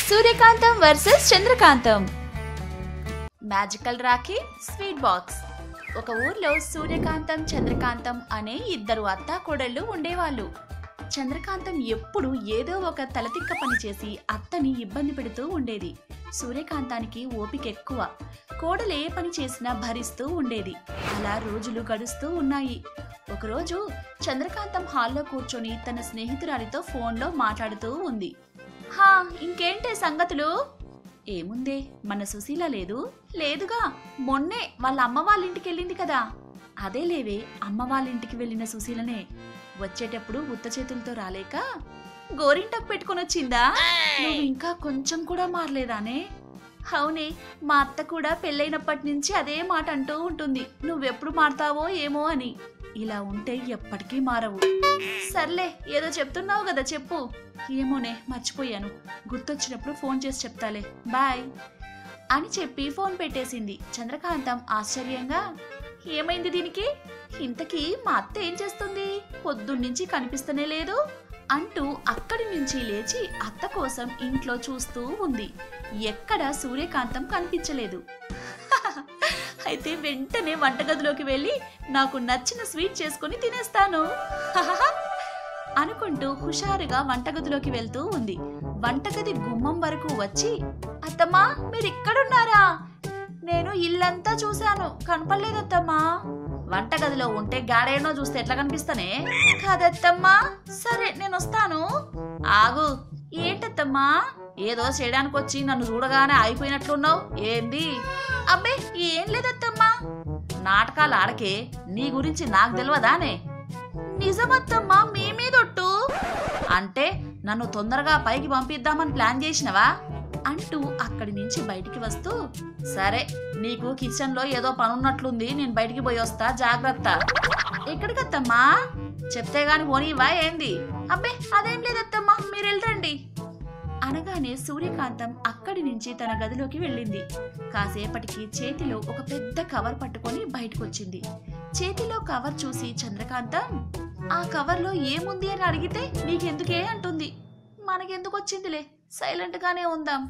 సూర్యకాంతం versus Chandrakantham magical Rakhi sweet box ఒక ఊర్లో సూర్యకాంతం చంద్రకాంతం అనే ఇద్దరు అత్తా కోడళ్ళు ఉండేవాళ్ళు చంద్రకాంతం ఎప్పుడు ఏదో ఒక తలతిక్క పని చేసి అత్తని ఇబ్బంది పెడుతూ ఉండేది సూర్యకాంతానికి ఓపిక ఎక్కువ కోడలు ఏ పని చేసినా భరిస్తూ ఉండేది అలా రోజులు గడుస్తూ ఉన్నాయి ఒకరోజు చంద్రకాంతం హాల్లో కూర్చొని తన స్నేహితురాలితో ఫోన్లో మాట్లాడుతూ ఉంది హా ఇంకేంటే సంగతులు ఏముందే మన సుశీల లేదు లేదుగా మొన్నే వాళ్ళ అమ్మ వాళ్ళ ఇంటికి వెళ్ళింది కదా అదే లేవే అమ్మ వాళ్ళ ఇంటికి వెళ్ళిన సుశీలనే వచ్చేటప్పుడు ఉత్త చేతులతో రాలేక గోరింటకు పెట్టుకొని వచ్చిందా నువ్వు ఇంకా కొంచెం కూడా మారలేదానే అవునే మా అత్త కూడా పెళ్ళైనప్పటి నుంచి అదే మాట అంటూ ఉంటుంది నువ్వెప్పుడు మారతావో ఏమో అని ఇలా ఉంటే ఎప్పటికీ మారవు సర్లే ఏదో చెప్తున్నావు కదా చెప్పు ఏమోనే మర్చిపోయాను గుర్తొచ్చినప్పుడు ఫోన్ చేసి చెప్తాలే బాయ్ అని చెప్పి ఫోన్ పెట్టేసింది చంద్రకాంతం ఆశ్చర్యంగా ఏమైంది దీనికి ఇంతకీ మా అత్త ఏం చేస్తుంది పొద్దున్నుంచి కనిపిస్తనే లేదు అంటూ అక్కడి నుంచి లేచి అత్త కోసం ఇంట్లో చూస్తూ ఉంది ఎక్కడ సూర్యకాంతం కనిపించలేదు అయితే వెంటనే వంటగదిలోకి వెళ్ళి నాకు నచ్చిన స్వీట్ చేసుకొని తినేస్తాను అనుకుంటూ హుషారుగా వంటగదిలోకి వెళ్తూ ఉంది వంటగది గుమ్మం వరకు వచ్చి అత్తమ్మా మీరు ఇక్కడున్నారా నేను ఇల్లంతా చూశాను కనపడలేదత్తమ్మా వంటగదిలో ఉంటే గాడేనో చూస్తే ఎట్లా కనిపిస్తానే కాదత్తమ్మా సరే నేను వస్తాను ఆగు ఏంటత్తమ్మా ఏదో చేయడానికి వచ్చి నన్ను చూడగానే అయిపోయినట్లున్నావు ఏంది అబ్బే ఏం లేదత్తమ్మా నాటకాలు ఆడకే నీ గురించి నాకు తెలియదానే నిజమత్తమ్మా మీ మీదొట్టు అంటే నన్ను తొందరగా పైకి పంపిద్దామని ప్లాన్ చేసినవా అంటూ అక్కడి నుంచి బయటికి వస్తూ సరే నీకు కిచెన్ లో ఏదో పనున్నట్లుంది నేను బయటికి పోయి వస్తా జాగ్రత్త ఎక్కడికత్తమ్మా చెప్తే గాని పోనీవా ఏంది అబ్బే అదేం లేదత్తమ్మా మీరు వెళ్ళండి అనగానే సూర్యకాంతం అక్కడి నుంచి తన గదిలోకి వెళ్ళింది కాసేపటికి చేతిలో ఒక పెద్ద కవర్ పట్టుకొని బయటకొచ్చింది చేతిలో కవర్ చూసి చంద్రకాంతం ఆ కవర్లో ఏముంది అని అడిగితే నీకెందుకే అంటుంది మనకెందుకు వచ్చిందిలే సైలెంట్ గానే ఉందాం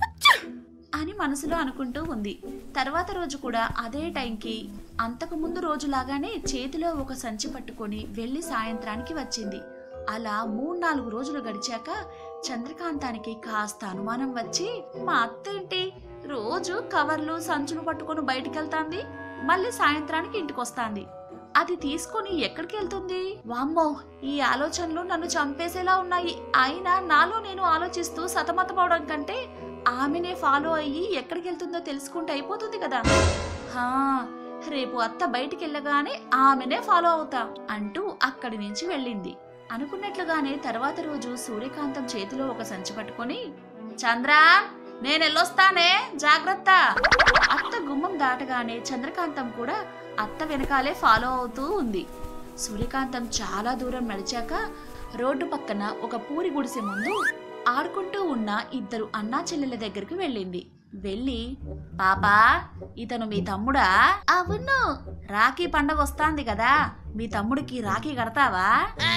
అని మనసులో అనుకుంటూ ఉంది తర్వాత రోజు కూడా అదే టైంకి అంతకు ముందు రోజులాగానే చేతిలో ఒక సంచి పట్టుకొని వెళ్ళి సాయంత్రానికి వచ్చింది అలా మూడు నాలుగు రోజులు గడిచాక చంద్రకాంతానికి కాస్త అనుమానం వచ్చి మా అత్త ఏంటి రోజు కవర్లు సంచులు పట్టుకొని బయటికి వెళ్తాంది మళ్ళీ సాయంత్రానికి ఇంటికి వస్తాంది అది తీసుకొని ఎక్కడికి వెళ్తుంది వామ్మో ఈ ఆలోచనలు నన్ను చంపేసేలా ఉన్నాయి అయినా నాలో నేను ఆలోచిస్తూ సతమతమవడం కంటే ఆమెనే ఫాలో అయ్యి ఎక్కడికి వెళ్తుందో తెలుసుకుంటే అయిపోతుంది కదా హా రేపు అత్త బయటికి వెళ్ళగానే ఆమెనే ఫాలో అవుతా అంటూ అక్కడి నుంచి వెళ్ళింది అనుకున్నట్లుగానే తర్వాత రోజు సూర్యకాంతం చేతిలో ఒక సంచి పట్టుకొని చంద్ర నేను వెళ్ళొస్తానే జాగ్రత్త అత్త గుమ్మం దాటగానే చంద్రకాంతం కూడా అత్త వెనకాలే ఫాలో అవుతూ ఉంది సూర్యకాంతం చాలా దూరం నడిచాక రోడ్డు పక్కన ఒక పూరి గుడిసె ముందు ఆడుకుంటూ ఉన్న ఇద్దరు అన్నా చెల్లెల దగ్గరికి వెళ్ళింది వెళ్ళి పాపా ఇతను మీ తమ్ముడా అవును రాఖీ పండగ వస్తాంది కదా మీ తమ్ముడికి రాఖీ కడతావా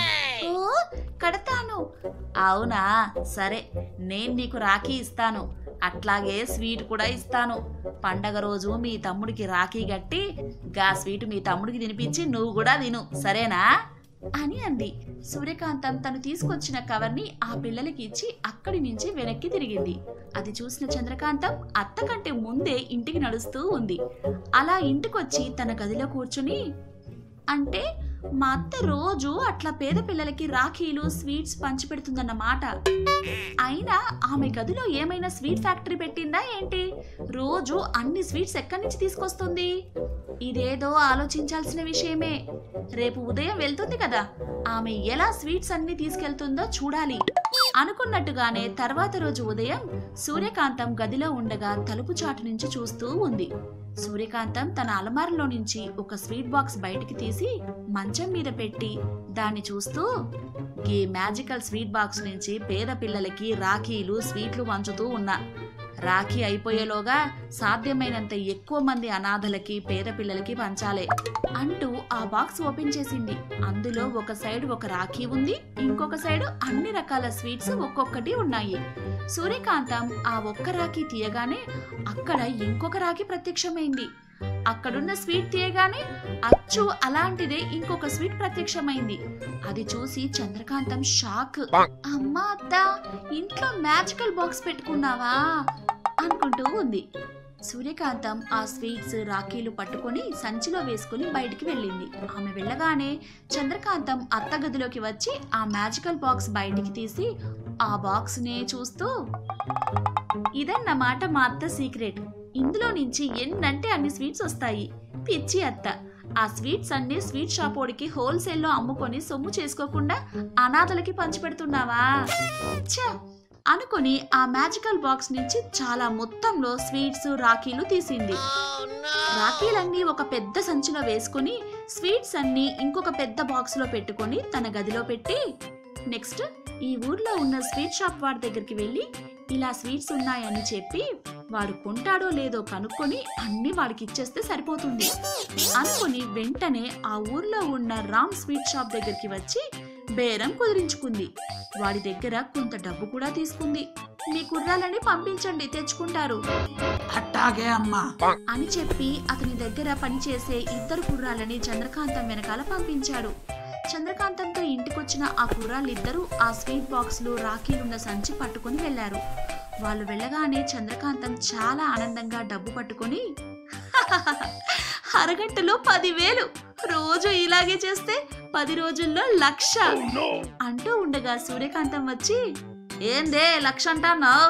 ఓ కడతాను అవునా సరే నేను నీకు రాఖీ ఇస్తాను అట్లాగే స్వీట్ కూడా ఇస్తాను పండగ రోజు మీ తమ్ముడికి రాఖీ కట్టి గా స్వీట్ మీ తమ్ముడికి తినిపించి నువ్వు కూడా తిను సరేనా అని అంది సూర్యకాంతం తను తీసుకొచ్చిన కవర్ని ఆ పిల్లలకి ఇచ్చి అక్కడి నుంచి వెనక్కి తిరిగింది అది చూసిన చంద్రకాంతం అత్త కంటే ముందే ఇంటికి నడుస్తూ ఉంది అలా ఇంటికొచ్చి తన గదిలో కూర్చుని అంటే మా అత్త రోజు అట్లా పేద పిల్లలకి రాఖీలు స్వీట్స్ పంచి పెడుతుందన్నమాట అయినా ఆమె గదిలో ఏమైనా స్వీట్ ఫ్యాక్టరీ పెట్టిందా ఏంటి రోజు అన్ని స్వీట్స్ ఎక్కడి నుంచి తీసుకొస్తుంది ఇదేదో ఆలోచించాల్సిన విషయమే రేపు ఉదయం వెళ్తుంది కదా ఆమె ఎలా స్వీట్స్ అన్ని తీసుకెళ్తుందో చూడాలి అనుకున్నట్టుగానే తర్వాత రోజు ఉదయం సూర్యకాంతం గదిలో ఉండగా తలుపు చాటు నుంచి చూస్తూ ఉంది సూర్యకాంతం తన అలమారలో నుంచి ఒక స్వీట్ బాక్స్ బయటికి తీసి మంచం మీద పెట్టి దాన్ని చూస్తూ ఈ మ్యాజికల్ స్వీట్ బాక్స్ నుంచి పేద పిల్లలకి రాఖీలు స్వీట్లు పంచుతూ ఉన్నా రాఖీ అయిపోయేలోగా సాధ్యమైనంత ఎక్కువ మంది అనాథలకి పేద పిల్లలకి పంచాలి అంటూ ఆ బాక్స్ ఓపెన్ చేసింది అందులో ఒక సైడ్ ఒక రాఖీ ఉంది ఇంకొక సైడ్ అన్ని రకాల స్వీట్స్ ఒక్కొక్కటి ఉన్నాయి సూర్యకాంతం ఆ ఒక్క రాఖీ తీయగానే అక్కడ ఇంకొక రాఖీ ప్రత్యక్షమైంది అక్కడున్న స్వీట్ తీయగానే అచ్చు అలాంటిదే ఇంకొక స్వీట్ ప్రత్యక్షమైంది అది చూసి చంద్రకాంతం షాక్ అమ్మా అత్త ఇంట్లో మ్యాజికల్ బాక్స్ పెట్టుకున్నావా అనుకుంటూ ఉంది సూర్యకాంతం ఆ స్వీట్స్ రాఖీలు పట్టుకొని సంచిలో వేసుకుని బయటికి వెళ్ళింది ఆమె వెళ్ళగానే చంద్రకాంతం అత్త గదిలోకి వచ్చి ఆ మ్యాజికల్ బాక్స్ బయటికి తీసి ఆ బాక్స్ నే చూస్తూ ఇదన్నమాట మా అత్త సీక్రెట్ ఇందులో నుంచి ఎన్నంటే అన్ని స్వీట్స్ వస్తాయి పిచ్చి అత్త ఆ స్వీట్స్ అన్ని స్వీట్ షాప్ ఓడికి హోల్సేల్లో అమ్ముకొని సొమ్ము చేసుకోకుండా అనాథలకి పంచిపెడుతున్నావా ఛ! అనుకొని ఆ మ్యాజికల్ బాక్స్ నుంచి చాలా మొత్తంలో స్వీట్స్ రాఖీలు తీసింది రాఖీలన్నీ ఒక పెద్ద సంచిలో వేసుకుని స్వీట్స్ అన్ని ఇంకొక పెద్ద బాక్స్ లో పెట్టుకొని తన గదిలో పెట్టి నెక్స్ట్ ఈ ఊర్లో ఉన్న స్వీట్ షాప్ వాడి దగ్గరికి వెళ్ళి ఇలా స్వీట్స్ ఉన్నాయని చెప్పి వాడు కొంటాడో లేదో కనుక్కొని అన్ని వాడికి ఇచ్చేస్తే సరిపోతుంది అనుకుని వెంటనే ఆ ఊర్లో ఉన్న రామ్ స్వీట్ షాప్ దగ్గరికి వచ్చి బేరం కుదిరించుకుంది వాడి దగ్గర కొంత డబ్బు కూడా తీసుకుంది మీ కుర్రాలని పంపించండి తెచ్చుకుంటారు అట్టాగే అమ్మా అని చెప్పి అతని దగ్గర పనిచేసే ఇద్దరు కుర్రాళ్ళని చంద్రకాంతం వెనకాల పంపించాడు చంద్రకాంతంతో ఇంటికొచ్చిన ఆ కుర్రాళ్ళిద్దరూ ఆ స్వీట్ బాక్స్లు రాఖీలున్న సంచి పట్టుకొని వెళ్లారు వాళ్ళు వెళ్ళగానే చంద్రకాంతం చాలా ఆనందంగా డబ్బు పట్టుకొని అరగంటలో పదివేలు రోజు ఇలాగే చేస్తే పది రోజుల్లో లక్ష అంటూ ఉండగా సూర్యకాంతం వచ్చి ఏందే లక్ష అంటున్నావు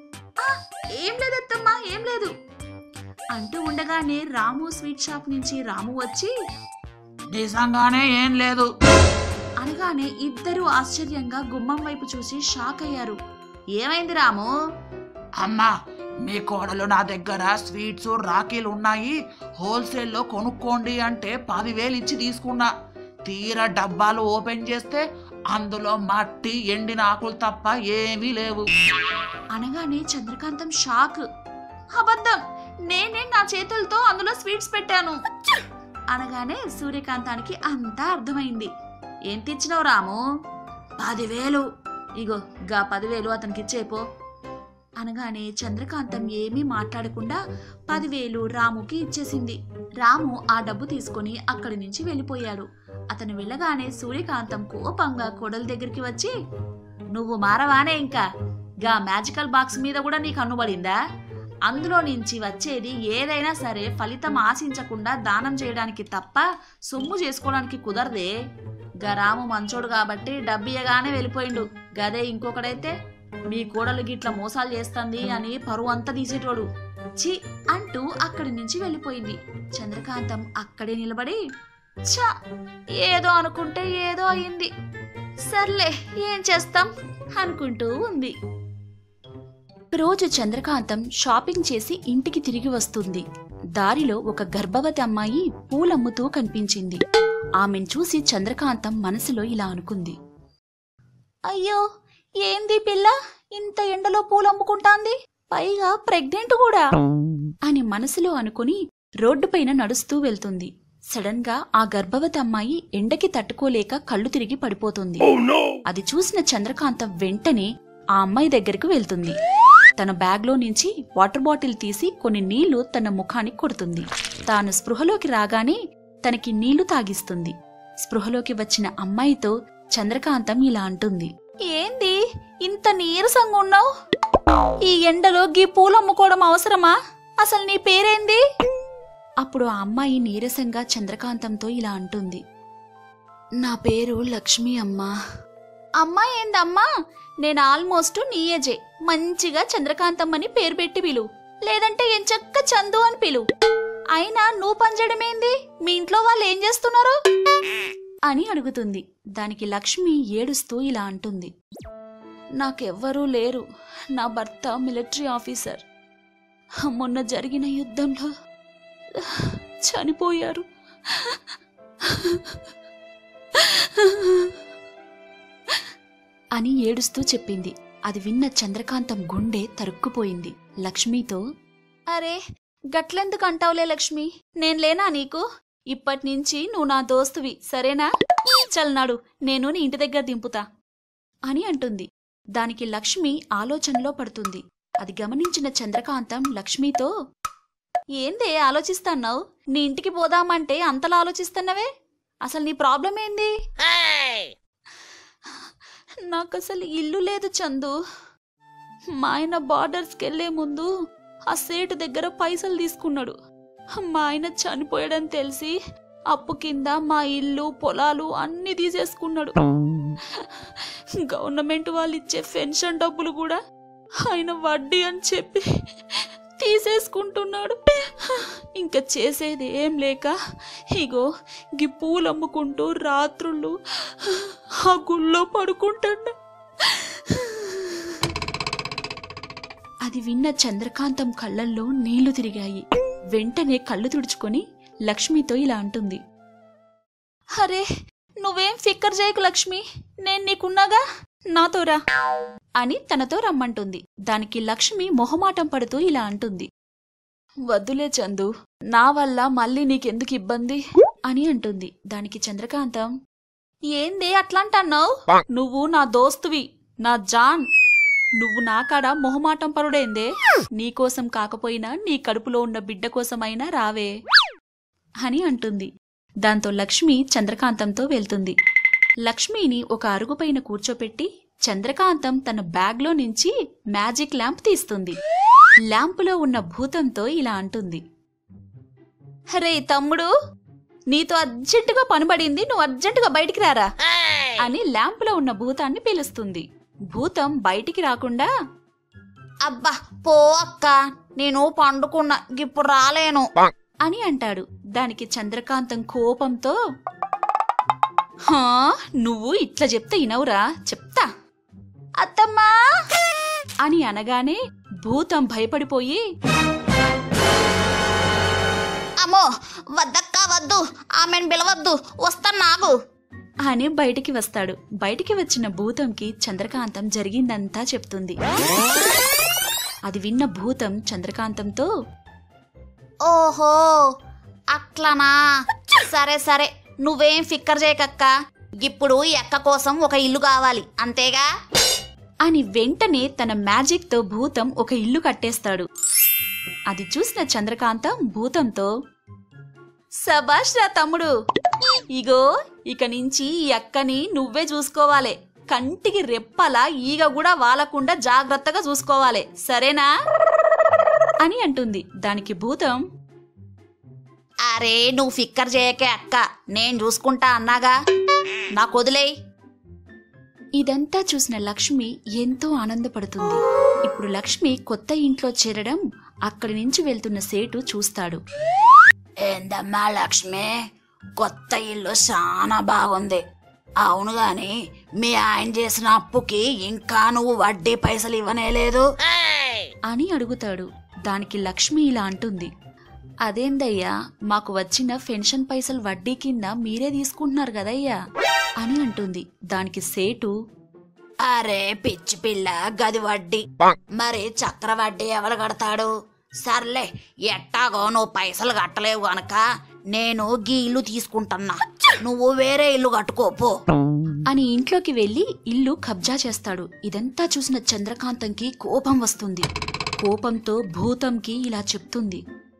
ఏం లేదత్తమ్మా ఏం లేదు అంటూ ఉండగానే రాము స్వీట్ షాప్ నుంచి రాము వచ్చి నిజంగానే ఏం లేదు అనగానే ఇద్దరు ఆశ్చర్యంగా గుమ్మం వైపు చూసి షాక్ అయ్యారు ఏమైంది రాము అమ్మా మీ కోడలు నా దగ్గర స్వీట్స్ రాఖీలు ఉన్నాయి హోల్సేల్లో కొనుక్కోండి అంటే పదివేలు ఇచ్చి తీసుకున్నా తీరా డబ్బాలు ఓపెన్ చేస్తే అందులో మట్టి ఎండిన ఆకులు తప్ప ఏమీ లేవు అనగానే చంద్రకాంతం షాక్ అబద్ధం నేనే నా చేతులతో అందులో స్వీట్స్ పెట్టాను అనగానే సూర్యకాంతానికి అంతా అర్థమైంది ఏం తెచ్చినావు రాము పదివేలు ఇగో గా పదివేలు అతనికి ఇచ్చేపో అనగానే చంద్రకాంతం ఏమీ మాట్లాడకుండా పదివేలు రాముకి ఇచ్చేసింది రాము ఆ డబ్బు తీసుకొని అక్కడి నుంచి వెళ్ళిపోయాడు అతను వెళ్ళగానే సూర్యకాంతం కోపంగా కొడల దగ్గరికి వచ్చి నువ్వు మారవానే ఇంకా గా మ్యాజికల్ బాక్స్ మీద కూడా నీకు అన్నుబడిందా అందులో నుంచి వచ్చేది ఏదైనా సరే ఫలితం ఆశించకుండా దానం చేయడానికి తప్ప సొమ్ము చేసుకోవడానికి కుదరదే గా రాము మంచోడు కాబట్టి డబ్బియగానే వెళ్ళిపోయిండు గదే ఇంకొకడైతే మీ కోడలు గిట్ల మోసాలు చేస్తుంది అని పరువు అంతా తీసేటోడు చి అంటూ అక్కడి నుంచి వెళ్ళిపోయింది చంద్రకాంతం అక్కడే నిలబడి ఛ ఏదో అనుకుంటే ఏదో అయింది సర్లే ఏం చేస్తాం అనుకుంటూ ఉంది రోజు చంద్రకాంతం షాపింగ్ చేసి ఇంటికి తిరిగి వస్తుంది దారిలో ఒక గర్భవతి అమ్మాయి పూలమ్ముతూ కనిపించింది ఆమెను చూసి చంద్రకాంతం మనసులో ఇలా అనుకుంది అయ్యో ఏంది పిల్ల ఇంత ఎండలో పూలమ్ముకుంటాంది పైగా ప్రెగ్నెంట్ కూడా అని మనసులో అనుకుని రోడ్డుపైన నడుస్తూ వెళ్తుంది సడన్ గా ఆ గర్భవతి అమ్మాయి ఎండకి తట్టుకోలేక కళ్ళు తిరిగి పడిపోతుంది అది చూసిన చంద్రకాంతం వెంటనే ఆ అమ్మాయి దగ్గరకు వెళ్తుంది తన బ్యాగ్లో నుంచి వాటర్ బాటిల్ తీసి కొన్ని నీళ్లు తన ముఖానికి కొడుతుంది తాను స్పృహలోకి రాగానే తనకి నీళ్లు తాగిస్తుంది స్పృహలోకి వచ్చిన అమ్మాయితో చంద్రకాంతం ఇలా అంటుంది ఏంది ఇంత నీరసంగా ఉన్నావు ఈ ఎండలో గీ పూలు అమ్ముకోవడం అవసరమా అసలు నీ పేరేంది అప్పుడు ఆ అమ్మాయి నీరసంగా చంద్రకాంతంతో ఇలా అంటుంది నా పేరు లక్ష్మి అమ్మా అమ్మా ఏందమ్మా నేను ఆల్మోస్ట్ నీ ఏజే మంచిగా చంద్రకాంతం అని పేరు పెట్టి పిలు లేదంటే ఎంచక్క చందు అని పిలు అయినా నువ్వు పనిచేయడమేంది మీ ఇంట్లో వాళ్ళు ఏం చేస్తున్నారు అని అడుగుతుంది దానికి లక్ష్మి ఏడుస్తూ ఇలా అంటుంది నాకెవ్వరూ లేరు నా భర్త మిలిటరీ ఆఫీసర్ మొన్న జరిగిన యుద్ధంలో చనిపోయారు అని ఏడుస్తూ చెప్పింది అది విన్న చంద్రకాంతం గుండె తరుక్కుపోయింది లక్ష్మితో అరే గట్లెందుకు అంటావులే లక్ష్మి నేను లేనా నీకు ఇప్పటినుంచి నువ్వు నా దోస్తువి సరేనా చల్నాడు నేను నీ ఇంటి దగ్గర దింపుతా అని అంటుంది దానికి లక్ష్మి ఆలోచనలో పడుతుంది అది గమనించిన చంద్రకాంతం లక్ష్మితో ఏందే ఆలోచిస్తాన్నావు నీ ఇంటికి పోదామంటే అంతలా ఆలోచిస్తున్నవే అసలు నీ ప్రాబ్లం ఏంది నాకు అసలు ఇల్లు లేదు చందు మా ఆయన బార్డర్స్కి వెళ్లే ముందు ఆ సేటు దగ్గర పైసలు తీసుకున్నాడు మా ఆయన చనిపోయాడని తెలిసి అప్పు కింద మా ఇల్లు పొలాలు అన్ని తీసేసుకున్నాడు గవర్నమెంట్ వాళ్ళు ఇచ్చే పెన్షన్ డబ్బులు కూడా ఆయన వడ్డీ అని చెప్పి తీసేసుకుంటున్నాడు ఇంకా చేసేది ఏం లేక ఇగో గీ పూలు అమ్ముకుంటూ రాత్రుళ్ళు ఆ గుళ్ళో పడుకుంటున్నా అది విన్న చంద్రకాంతం కళ్ళల్లో నీళ్లు తిరిగాయి వెంటనే కళ్ళు తుడుచుకొని లక్ష్మితో ఇలా అంటుంది అరే నువ్వేం ఫిక్కర్ చేయకు లక్ష్మి నేను నీకున్నాగా నాతో రా అని తనతో రమ్మంటుంది దానికి లక్ష్మి మొహమాటం పడుతూ ఇలా అంటుంది వద్దులే చందు నా వల్ల మళ్ళీ నీకెందుకు ఇబ్బంది అని అంటుంది దానికి చంద్రకాంతం ఏందే అట్లాంటన్నావు నువ్వు నా దోస్తువి నా జాన్ నువ్వు నా కాడ మొహమాటం పరుడేందే నీకోసం కాకపోయినా నీ కడుపులో ఉన్న బిడ్డ కోసమైనా రావే అని అంటుంది దాంతో లక్ష్మి చంద్రకాంతంతో వెళ్తుంది లక్ష్మిని ఒక అరుగుపైన కూర్చోపెట్టి చంద్రకాంతం తన బ్యాగ్లో నుంచి మ్యాజిక్ ల్యాంప్ తీస్తుంది ల్యాంపులో ఉన్న భూతంతో ఇలా అంటుంది హరే తమ్ముడు నీతో అర్జెంటుగా పనిపడింది నువ్వు అర్జెంటుగా బయటికి రారా అని ల్యాంపులో ఉన్న భూతాన్ని పిలుస్తుంది భూతం బయటికి రాకుండా అబ్బా పో అక్క నేను పండుకున్నా ఇప్పుడు రాలేను అని అంటాడు దానికి చంద్రకాంతం కోపంతో హా నువ్వు ఇట్లా చెప్తే ఇనవురా చెప్తా అత్తమ్మా అని అనగానే భూతం భయపడిపోయి అమ్మో వద్దక్క వద్దు ఆమెను పిలవద్దు వస్తాను నాకు అని బయటికి వస్తాడు బయటికి వచ్చిన భూతంకి చంద్రకాంతం జరిగిందంతా చెప్తుంది అది విన్న భూతం చంద్రకాంతంతో ఓహో అట్లనా సరే సరే నువ్వేం ఫిక్కర్ చేయకక్క ఇప్పుడు ఈ అక్క కోసం ఒక ఇల్లు కావాలి అంతేగా అని వెంటనే తన మ్యాజిక్తో భూతం ఒక ఇల్లు కట్టేస్తాడు అది చూసిన చంద్రకాంతం భూతంతో సబాష్ రా తమ్ముడు ఇగో ఇక నుంచి ఈ అక్కని నువ్వే చూసుకోవాలి కంటికి రెప్పలా ఈగ కూడా వాలకుండా జాగ్రత్తగా చూసుకోవాలి సరేనా అని అంటుంది దానికి భూతం అరే నువ్వు ఫిక్కర్ చేయకే అక్క నేను చూసుకుంటా అన్నాగా నాకు వదిలేయ్ ఇదంతా చూసిన లక్ష్మి ఎంతో ఆనందపడుతుంది ఇప్పుడు లక్ష్మి కొత్త ఇంట్లో చేరడం అక్కడి నుంచి వెళ్తున్న సేటు చూస్తాడు ఏందమ్మా లక్ష్మి కొత్త ఇల్లు చాలా బాగుంది అవును గాని మీ ఆయన చేసిన అప్పుకి ఇంకా నువ్వు వడ్డీ పైసలు ఇవ్వనే లేదు అని అడుగుతాడు దానికి లక్ష్మి ఇలా అంటుంది అదేందయ్యా మాకు వచ్చిన పెన్షన్ పైసలు వడ్డీ కింద మీరే తీసుకుంటున్నారు కదయ్యా అని అంటుంది దానికి సేటు అరే పిచ్చి పిల్ల గది వడ్డీ మరి చక్ర వడ్డీ ఎవరు కడతాడు సర్లే ఎట్టాగో నువ్వు పైసలు కట్టలేవు గనక నేను గీ ఇల్లు తీసుకుంటున్నా నువ్వు వేరే ఇల్లు కట్టుకోపో అని ఇంట్లోకి వెళ్లి ఇల్లు కబ్జా చేస్తాడు ఇదంతా చూసిన చంద్రకాంతంకి కోపం వస్తుంది కోపంతో భూతంకి ఇలా చెప్తుంది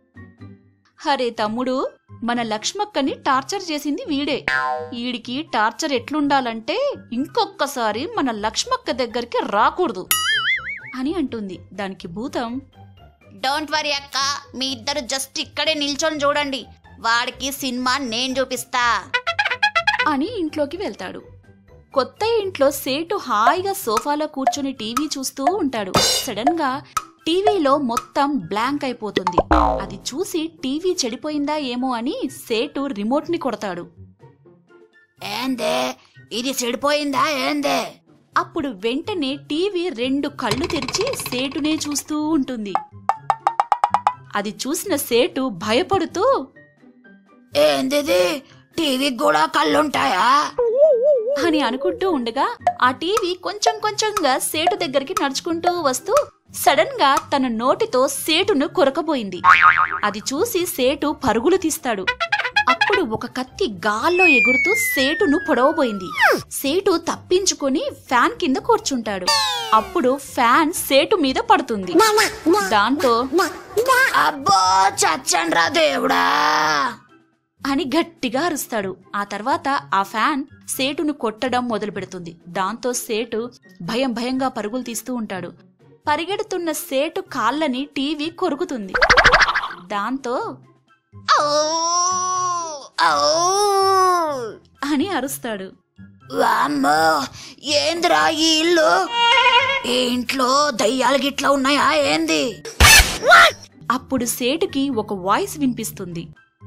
హరే తమ్ముడు మన లక్ష్మక్కని టార్చర్ చేసింది వీడే వీడికి టార్చర్ ఎట్లుండాలంటే ఇంకొక్కసారి మన లక్ష్మక్క దగ్గరికి రాకూడదు అని అంటుంది దానికి భూతం డోంట్ వరీ అక్క మీ ఇద్దరు జస్ట్ ఇక్కడే నిల్చొని చూడండి వాడికి సినిమా నేను చూపిస్తా అని ఇంట్లోకి వెళ్తాడు కొత్త ఇంట్లో సేటు హాయిగా సోఫాలో కూర్చుని టీవీ చూస్తూ ఉంటాడు సడన్ గా టీవీలో మొత్తం బ్లాంక్ అయిపోతుంది అది చూసి టీవీ చెడిపోయిందా ఏమో అని సేటు రిమోట్ ని కొడతాడు ఏందే ఇది చెడిపోయిందా ఏందే అప్పుడు వెంటనే టీవీ రెండు కళ్ళు తెరిచి సేటునే చూస్తూ ఉంటుంది అది చూసిన సేటు భయపడుతూ ఏందిది టీవీకి కూడా కళ్ళుంటాయా అని అనుకుంటూ ఉండగా ఆ టీవీ కొంచెం కొంచెంగా సేటు దగ్గరికి నడుచుకుంటూ వస్తూ సడన్ గా తన నోటితో సేటును కొరకబోయింది అది చూసి సేటు పరుగులు తీస్తాడు అప్పుడు ఒక కత్తి గాల్లో ఎగురుతూ సేటును పొడవబోయింది సేటు తప్పించుకొని ఫ్యాన్ కింద కూర్చుంటాడు అప్పుడు ఫ్యాన్ సేటు మీద పడుతుంది దాంతో అబ్బో చచ్చండ్రా దేవుడా అని గట్టిగా అరుస్తాడు ఆ తర్వాత ఆ ఫ్యాన్ సేటును కొట్టడం మొదలు పెడుతుంది దాంతో సేటు భయం భయంగా పరుగులు తీస్తూ ఉంటాడు పరిగెడుతున్న సేటు కాళ్ళని టీవీ కొరుకుతుంది దాంతో ఔ! ఔ! అని అరుస్తాడు వామ్మో ఏందిరా ఈ ఇల్లు ఈ ఇంట్లో దయ్యాలు గిట్లా ఉన్నాయా ఏంది అప్పుడు సేటుకి ఒక వాయిస్ వినిపిస్తుంది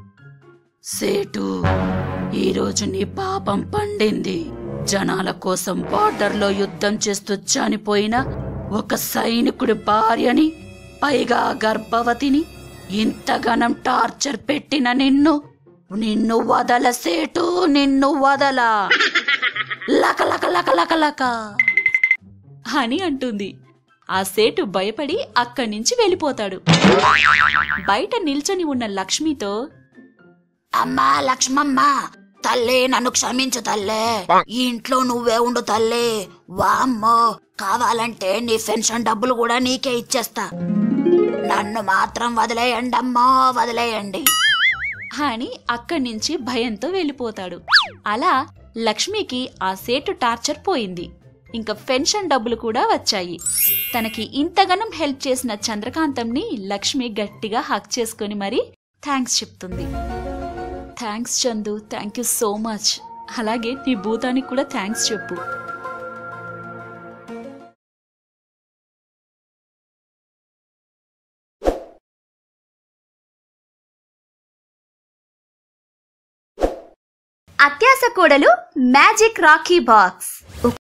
సేటు ఈరోజు నీ పాపం పండింది జనాల కోసం బార్డర్లో యుద్ధం చేస్తూ చనిపోయిన ఒక సైనికుడి భార్యని పైగా గర్భవతిని ఇంతగానం టార్చర్ పెట్టిన నిన్ను నిన్ను వదల సేటు నిన్ను వదల లక లక లక లక లక అని అంటుంది ఆ సేటు భయపడి అక్కడి నుంచి వెళ్ళిపోతాడు బయట నిల్చొని ఉన్న లక్ష్మితో అమ్మా లక్ష్మమ్మ తల్లి నన్ను క్షమించు తల్లే ఈ ఇంట్లో నువ్వే ఉండు తల్లి వామ్మో కావాలంటే నీ పెన్షన్ డబ్బులు కూడా నీకే ఇచ్చేస్తా నన్ను మాత్రం వదిలేయండి అమ్మో వదిలేయండి అని అక్కడి నుంచి భయంతో వెళ్ళిపోతాడు అలా లక్ష్మికి ఆ సేటు టార్చర్ పోయింది ఇంకా పెన్షన్ డబ్బులు కూడా వచ్చాయి తనకి ఇంతగానం హెల్ప్ చేసిన చంద్రకాంతంని లక్ష్మి గట్టిగా హక్ చేసుకుని మరి థ్యాంక్స్ చెప్తుంది thanks Chandu thank you so much అలాగే నీ భూతానికి కూడా థ్యాంక్స్ చెప్పు అత్యాస కోడలు మ్యాజిక్ రాఖీ బాక్స్